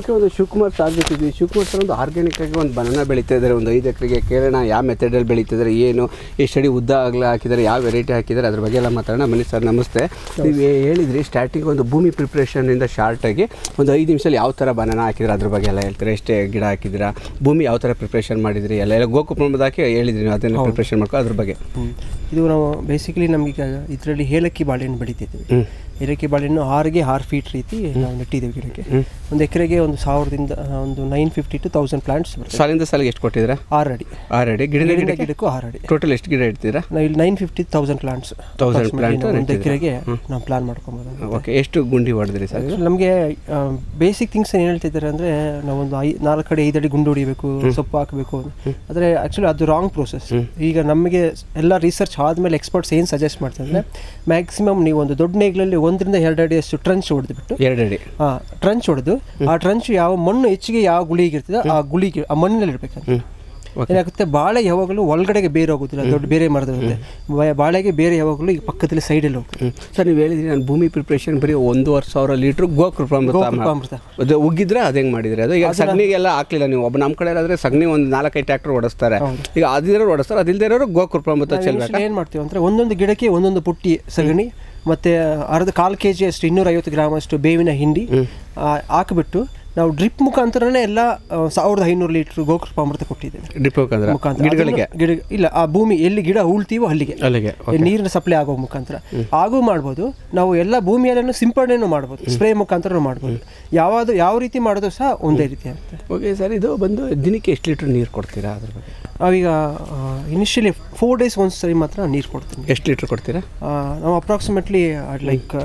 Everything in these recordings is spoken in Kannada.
ಓಕೆ ಒಂದು ಶಿವಕುಮಾರ್ ಸರ್ ಜೊತೆಗೆ ಶಿವಕುಮಾರ್ ಸರ್ ಒಂದು ಆರ್ಗ್ಯಾನಿಕ್ ಆಗಿ ಒಂದು ಬನಾನ ಬೆಳೀತಾ ಇದ್ದಾರೆ ಒಂದು ಐದು ಎಕರೆಗೆ ಕೇಳೋಣ ಯಾವ ಮೆಥಡಲ್ಲಿ ಬೆಳೀತಿದ್ದಾರೆ ಏನು ಎಷ್ಟು ಅಡಿ ಉದ್ದ ಆಗಲ ಹಾಕಿದ್ದಾರೆ ಯಾವ ವೆರೈಟಿ ಹಾಕಿದ್ದಾರೆ ಅದ್ರ ಬಗ್ಗೆ ಎಲ್ಲ ಮಾತಾಡೋಣ ಬನ್ನಿ ಸರ್ ನಮಸ್ತೆ ನೀವು ಹೇ- ಹೇಳಿದ್ರಿ ಸ್ಟಾರ್ಟಿಂಗ್ ಒಂದು ಭೂಮಿ ಪ್ರಿಪ್ರೇಷನಿಂದ ಶಾರ್ಟಾಗಿ ಒಂದು ಐದು ನಿಮಿಷದಲ್ಲಿ ಯಾವ ಥರ ಬನಾನ ಹಾಕಿದ್ರೆ ಅದ್ರ ಬಗ್ಗೆ ಎಲ್ಲ ಹೇಳ್ತೀರಾ ಎಷ್ಟೇ ಗಿಡ ಹಾಕಿದ್ದೀರಾ ಭೂಮಿ ಯಾವ ಥರ ಪ್ರಿಪ್ರೇಷನ್ ಮಾಡಿದ್ರಿ ಎಲ್ಲ ಎಲ್ಲ ಗೋಕುಪುರಮದ ಹಾಕಿ ಹೇಳಿದ್ರಿ ನೀವು ಅದನ್ನು ಪ್ರಿಪ್ರೇಷನ್ ಮಾಡ್ಕೊ ಅದ್ರ ಬಗ್ಗೆ ಹ್ಮ್. ಇದು ನಾವು ಬೇಸಿಕಲಿ ನಮಗೀಗ ಇದರಲ್ಲಿ ಏಲಕ್ಕಿ ಬಾಳೆಹಣ್ಣು ಬೆಳಿತಿದ್ದೀವಿ ಹ್ಮ್. ಏಲಕ್ಕಿ ಬಾಳೆಹಣ್ಣು ಆರಿಗೆ ಆರು ಫೀಟ್ ರೀತಿ ನಾವು ನೆಟ್ಟಿದ್ದೇವೆ ಗಿಡಕ್ಕೆ ಒಂದು ಎಕರೆಗೆ ಒಂದು ಸಾವಿರದಿಂದ ಆ, ಒಂದು nine fifty to thousand plants ಬರ್ತದೆ ಸಾಲಿಂದ ಸಾಲಿಗೆ ಎಷ್ಟು ಕೊಟ್ಟಿದ್ದೀರಾ ಆರು ಅಡಿ ಆರು ಅಡಿ ಗಿಡದ ಗಿಡ ಗಿಡಕ್ಕೆ ಗಿಡಕ್ಕೂ ಆರು ಅಡಿ ಟೋಟಲ್ ಎಷ್ಟು ಗಿಡ ಇಡ್ತೀರಾ ನಾವು ಇಲ್ಲಿ nine fifty thousand plants 1000 plant ಒಂದು ನೆಟ್ಟಿದ್ದೀರಾ? ಎಕರೆಗೆ ನಾವು ಪ್ಲಾನ್ ಮಾಡ್ಕೊಬೋದು ಓಕೆ ಎಷ್ಟು ಗುಂಡಿ ಹೊಡೆದ್ರಿ ಸರ್ ನಮಗೆ ಬೇಸಿಕ್ ಥಿಂಗ್ಸ್ ಏನು ಹೇಳ್ತಿದ್ದಾರೆ ಅಂದರೆ ನಾವೊಂದು ಐ ನಾಲ್ಕು ಕಡೆ ಐದು ಅಡಿ ಗುಂಡು ಹೊಡಿಬೇಕು ಸೊಪ್ಪು ಹಾಕಬೇಕು ಆದರೆ ಆ್ಯಕ್ಚುಲಿ ಅದು ರಾಂಗ್ ಪ್ರೋಸೆಸ್ ಈಗ ನಮಗೆ ಎಲ್ಲ ರಿಸರ್ಚ್ ಆದಮೇಲೆ ಎಕ್ಸ್ಪರ್ಟ್ಸ್ ಏನು ಸಜೆಸ್ಟ್ ಮಾಡ್ತಾರೆ ಅಂದರೆ ಮ್ಯಾಕ್ಸಿಮಮ್ ನೀವು ಒಂದು ದೊಡ್ಡ ನೇಗ್ಲಲ್ಲಿ ಒಂದರಿಂದ ಎರಡು ಅಡಿಯಷ್ಟು ಟ್ರಂಚ್ ಹೊಡೆದ್ಬಿಟ್ಟು ಎರಡು ಅಡಿ ಆ ಟ್ರಂಚ್ ಹೊಡೆದು ಆ ಟ್ರಂಚ್ ಯಾವ ಮಣ್ಣು ಹೆಚ್ಚಿಗೆ ಯಾವ ಗುಳಿಗೆ ಇರ್ತದೆ ಆ ಗುಳಿಗೆ ಆ ಮಣ್ಣಿನಲ್ಲಿ ಇರಬೇಕಂತ ಹ್ಞೂ ಓಕೆ ಏನಾಗುತ್ತೆ ಬಾಳೆ ಯಾವಾಗಲೂ ಒಳಗಡೆಗೆ ಬೇರೆ ಹೋಗೋದಿಲ್ಲ ದೊಡ್ಡ ಬೇರೆ ಮರದಿರುತ್ತೆ ಬಾ- ಬಾಳೆಗೆ ಬೇರೆ ಯಾವಾಗಲೂ ಈ ಪಕ್ಕದಲ್ಲಿ ಸೈಡಲ್ಲಿ ಹೋಗ್ತದೆ ಸರ್ ನೀವು ಹೇಳಿದ್ರಿ ನಾನು ಭೂಮಿ ಪ್ರಿಪ್ರೇಷನ್ ಬರೀ ಒಂದೂವರೆ ಸಾವಿರ ಲೀಟ್ರ್ ಗೋಕೃಪಾಮೃತ ಗೋಕೃಪಾಮೃತ. ಅದು ಉಗ್ಗಿದ್ರೆ ಅದು ಹೆಂಗೆ ಮಾಡಿದ್ರಿ ಅದು ಈಗ ಸಗಣಿಗೆಲ್ಲ ಹಾಕ್ಲಿಲ್ಲ ನೀವು ಒಬ್ಬ ನಮ್ಮ ಕಡೆ ಆದ್ರೆ ಸಗಣಿ ಒಂದು ನಾಲ್ಕೈದು ಟ್ರ್ಯಾಕ್ಟರ್ ಓಡಿಸ್ತಾರೆ ಈಗ ಅದಿರೋರು ಓಡಿಸ್ತಾರೆ ಅದಿಲ್ಲದೆ ಇರೋರು ಗೋಕೃಪಾಮೃತ ಚೆಲ್ಬೇಕು ಏನು ಮಾಡ್ತೀವಿ ಅಂದರೆ ಒಂದೊಂದು ಗಿಡಕ್ಕೆ ಒಂದೊಂದು ಪುಟ್ಟಿ ಸಗಣಿ ಮತ್ತು ಅರ್ಧ ಕಾಲು ಕೆ ಜಿ ಅಷ್ಟು ಇನ್ನೂರೈವತ್ತು ಗ್ರಾಮ್ ಅಷ್ಟು ಬೇವಿನ ಹಿಂಡಿ ಆ, ಹಾಕಿಬಿಟ್ಟು ನಾವು ಡ್ರಿಪ್ ಮುಖಾಂತರನೇ ಎಲ್ಲ ಆ, ಸಾವಿರದ ಐನೂರು ಲೀಟ್ರ್ ಗೋಕೃಪಾಮೃತ ಕೊಟ್ಟಿದ್ದೇವೆ ಡ್ರಿಪ್ ಹೋಗಂದ್ರೆ ಮುಖಾಂತರ ಗಿಡಗಳಿಗೆ ಅದನ್ನು ಗಿಡ ಇಲ್ಲ ಆ ಭೂಮಿ ಎಲ್ಲಿ ಗಿಡ ಉಳ್ತೀವೋ ಅಲ್ಲಿಗೆ ಅಲ್ಲಿಗೆ ಈ ನೀರಿನ ಸಪ್ಲೈ ಆಗೋ ಮುಖಾಂತರ ಹಾಗೂ ಮಾಡ್ಬೋದು ನಾವು ಎಲ್ಲ ಭೂಮಿಯಲ್ಲೆಲ್ಲ ಸಿಂಪಡಣೆನೂ ಮಾಡ್ಬೋದು ಸ್ಪ್ರೇ ಮುಖಾಂತರ ಮಾಡ್ಬೋದು ಯಾವುದು ಯಾವ ರೀತಿ ಮಾಡೋದು ಸಹ ಒಂದೇ ರೀತಿ ಆಗುತ್ತೆ ಓಕೆ ಸರ್ ಇದು ಬಂದು ದಿನಕ್ಕೆ ಎಷ್ಟು ಲೀಟ್ರ್ ನೀರು ಕೊಡ್ತೀರಾ ಅದ್ರ ಬಗ್ಗೆ ನಾವೀಗ ಇನಿಷಿಯಲಿ ಫೋರ್ ಡೇಸ್ ಒಂದ್ಸರಿ ಮಾತ್ರ ನೀರು ಕೊಡ್ತೀನಿ ಎಷ್ಟು ಲೀಟ್ರ್ ಕೊಡ್ತೀರಾ ಆ, ನಾವು approximately like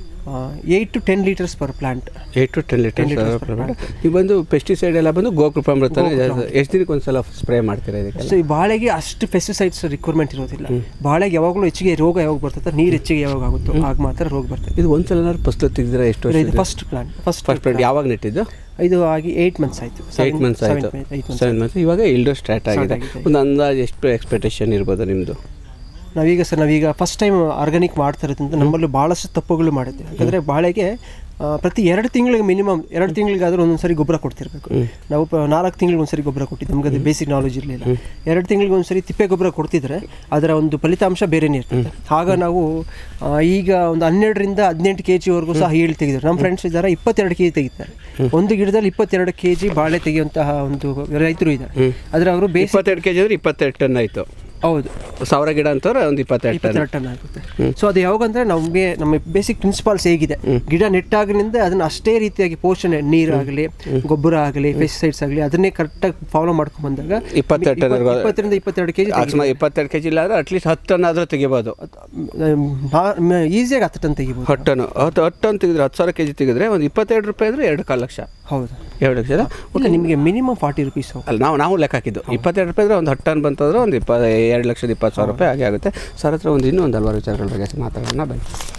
eight to ten litres per plant eight to ten litres ನೀವು ಬಂದು ಪೆಸ್ಟಿಸೈಡ್ ಎಲ್ಲ ಬಂದು ಗೋಕೃಪಾಮೃತ ಎಷ್ಟು ದಿನಕ್ಕೆ ಒಂದ್ಸಲ ಸ್ಪ್ರೇ ಮಾಡ್ತೀರಾ ಇದಕ್ಕೆ ಸೊ ಈ ಬಾಳೆಗೆ ಅಷ್ಟು ಪೆಸ್ಟಿಸೈಡ್ಸ್ ರಿಕ್ವೈರ್ಮೆಂಟ್ ಇರೋದಿಲ್ಲ ಬಾಳೆಗೆ ಯಾವಾಗಲೂ ಹೆಚ್ಚಿಗೆ ರೋಗ ಯಾವಾಗ ಬರ್ತದೆ ನೀರು ಹೆಚ್ಚಿಗೆ ಯಾವಾಗ ಆಗುತ್ತೋ ಆಗ ಮಾತ್ರ ರೋಗ ಬರ್ತದೆ ಇದು ಒಂದ್ಸಲ ಫಸ್ಟ್ ತೆಗೆದಿರಾ ಎಷ್ಟು ವರ್ಷ ಇದು first plant first first plant ಯಾವಾಗ ನೆಟ್ಟಿದ್ದು ಇದು ಆಗಿ ಏಯ್ಟ್ ಮಂತ್ಸ್ ಆಯಿತು ಏಯ್ಟ್ ಮಂತ್ಸ್ ಆಯಿತು ಏಯ್ಟ್ ಮಂತ್ಸ್ ಸೆವೆನ್ ಮಂತ್ಸ್ ಇವಾಗ ಇಲ್ಡೋ ಸ್ಟಾರ್ಟ್ ಆಗಿದೆ ಆಗಿದೆ. ಒಂದು ಅಂದಾಜು ಎಷ್ಟು ಎಕ್ಸ್ಪೆಕ್ಟೇಷನ್ ಇರ್ಬೋದು ನಿಮ್ಮದು ನಾವೀಗ ಸರ್ ನಾವೀಗ ಫಸ್ಟ್ ಟೈಮ್ ಆರ್ಗಾನಿಕ್ ಮಾಡ್ತಾ ಇರೋದ್ರಿಂದ ನಮ್ಮಲ್ಲಿ ಭಾಳಷ್ಟು ತಪ್ಪುಗಳು ಮಾಡಿದ್ದೆ ಯಾಕಂದರೆ ಬಾಳೆಗೆ ಆ, ಪ್ರತಿ ಎರಡು ತಿಂಗಳಿಗೆ ಮಿನಿಮಮ್ ಎರಡು ತಿಂಗಳಿಗಾದ್ರೂ ಒಂದೊಂದು ಸರಿ ಗೊಬ್ಬರ ಕೊಡ್ತಿರ್ಬೇಕು ನಾವು ಪ- ನಾಲ್ಕು ತಿಂಗಳಿಗೆ ಒಂದ್ಸರಿ ಗೊಬ್ಬರ ಕೊಟ್ಟಿದ್ದು ನಮ್ಗೆ ಅದು ಬೇಸಿಕ್ ನಾಲೆಜ್ ಇರಲಿಲ್ಲ ಎರಡು ತಿಂಗಳಿಗೆ ಒಂದ್ಸರಿ ತಿಪ್ಪೆ ಗೊಬ್ಬರ ಕೊಡ್ತಿದ್ರೆ ಅದರ ಒಂದು ಫಲಿತಾಂಶ ಬೇರೆನೇ ಇರ್ತದೆ ಆಗ ನಾವು ಆ, ಈಗ ಒಂದು ಹನ್ನೆರಡರಿಂದ ಹದಿನೆಂಟು ಕೆ ಜಿವರೆಗೂ ಸಹ ಈಳ್ ತೆಗೆದ್ರು ನಮ್ಮ ಫ್ರೆಂಡ್ಸ್ ಇದ್ದಾರೆ ಇಪ್ಪತ್ತೆರಡು ಕೆ ಜಿ ತೆಗಿತಾರೆ ಒಂದು ಗಿಡದಲ್ಲಿ ಇಪ್ಪತ್ತೆರಡು ಕೆ ಜಿ ಬಾಳೆ ತೆಗೆಯುವಂತಹ ಒಂದು ರೈತರು ಇದ್ದಾರೆ ಆದರೆ ಅವರು ಬೇಸಿಕ್ ಇಪ್ಪತ್ತೆರಡು ಕೆ ಜಿ ಅಂದ್ರೆ ಇಪ್ಪತ್ತೆರಡು ಟನ್ ಆಯಿತು ಹೌದು ಸಾವಿರ ಗಿಡ ಅಂತವ್ರೆ ಒಂದು ಇಪ್ಪತ್ತೆರಡು ಟನ್ ಇಪ್ಪತ್ತೆರಡು ಟನ್ ಆಗುತ್ತೆ ಸೊ ಅದು ಯಾವಾಗಂದ್ರೆ ನಮಗೆ ನಮ್ಮ ಬೇಸಿಕ್ ಪ್ರಿನ್ಸಿಪಾಲ್ಸ್ ಹೇಗಿದೆ ಗಿಡ ನೆಟ್ಟಾಗಿನಿಂದ ಅದನ್ನ ಅಷ್ಟೇ ರೀತಿಯಾಗಿ ಪೋಷಣೆ ನೀರಾಗಲಿ ಗೊಬ್ಬರ ಆಗಲಿ ಪೆಸ್ಟಿಸೈಡ್ಸ್ ಆಗಲಿ ಅದನ್ನೇ ಕರೆಕ್ಟಾಗಿ ಫಾಲೋ ಮಾಡ್ಕೊಂಡು ಬಂದಾಗ ಇಪ್ಪತ್ತೆರಡು ಟನ್ ಇಪ್ಪತ್ತರಿಂದ ಇಪ್ಪತ್ತೆರಡು ಕೆಜಿ ಅಕಸ್ಮಾತ್ ಇಪ್ಪತ್ತೆರಡು ಕೆ ಜಿ ಇಲ್ಲ ಅಂದ್ರೆ ಅಟ್ಲೀಸ್ಟ್ ಹತ್ತು ಟನ್ ಆದರೂ ತೆಗಿಬೋದು ಈಸಿಯಾಗಿ ಹತ್ತು ಟನ್ ತೆಗಿಬೋದು ಹತ್ತು ಟನ್ ಹತ್ತು ಹತ್ತು ಟನ್ ತೆಗೆದ್ರೆ ಹತ್ತು ಸಾವಿರ ಕೆ ಜಿ ತೆಗೆದ್ರೆ ಒಂದು ಇಪ್ಪತ್ತೆರಡು ರೂಪಾಯಿ ಅಂದರೆ ಎರಡು ಕಾಲು ಲಕ್ಷ ಹೌದು ಎರಡು ಲಕ್ಷದ ಇಲ್ಲ ನಿಮಗೆ ಮಿನಿಮಮ್ ಫಾರ್ಟಿ ರುಪೀಸ್ ಅಲ್ಲಿ ನಾವು ನಾವು ಲೆಕ್ಕ ಹಾಕಿದ್ದು ಇಪ್ಪತ್ತೆರಡು ರೂಪಾಯಿ ಅಂದರೆ ಒಂದು ಹತ್ತು ಟನ್ ಬಂತಂದ್ರೆ ಒಂದು ಇಪ್ಪ ಎರಡು ಲಕ್ಷದ ಇಪ್ಪತ್ತು ಸಾವಿರ ರೂಪಾಯಿ ಹಾಗೆ ಆಗುತ್ತೆ ಸರ್ ಹತ್ರ ಒಂದು ಇನ್ನೂ ಒಂದು ಹಲವಾರು ವಿಚಾರಗಳ ಬಗ್ಗೆ ಮಾತಾಡೋಣ ಬನ್ನಿ